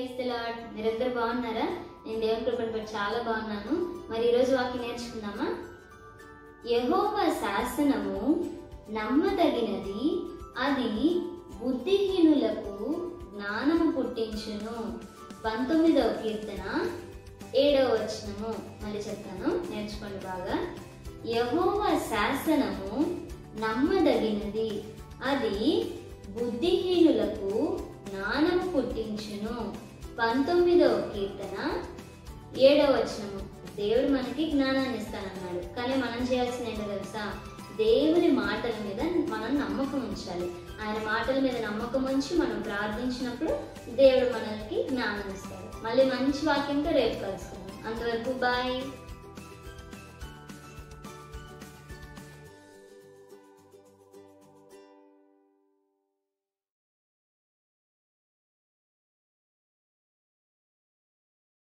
praise the lord మీరందరూ బాగున్నారా నేను దేవుని కృపను బట్టి చాలా బాగున్నాను మరి ఈరోజు వాక్యం నేర్చుకుందామా యహోవ శాసనము నమ్మదగినది అది బుద్ధిహీనులకు జ్ఞానము పుట్టించును పంతొమ్మిదవ కీర్తన ఏడవ వచనము మళ్ళీ చెప్తాను నేర్చుకోండి బాగా యహోవ శాసనము నమ్మదగినది అది బుద్ధిహీనులకు జ్ఞానము పుట్టించును పంతొమ్మిదవ కీర్తన ఏడవ వచనము దేవుడు మనకి జ్ఞానాన్ని ఇస్తానన్నాడు కానీ మనం చేయాల్సిన ఏంటో తెలుసా దేవుని మాటల మీద మనం నమ్మకం ఉంచాలి ఆయన మాటల మీద నమ్మకం ఉంచి మనం ప్రార్థించినప్పుడు దేవుడు మనకి జ్ఞానం ఇస్తాడు మళ్ళీ మంచి వాక్యంతో రేపు కలుసుకుందాం అంతవరకు బాయ్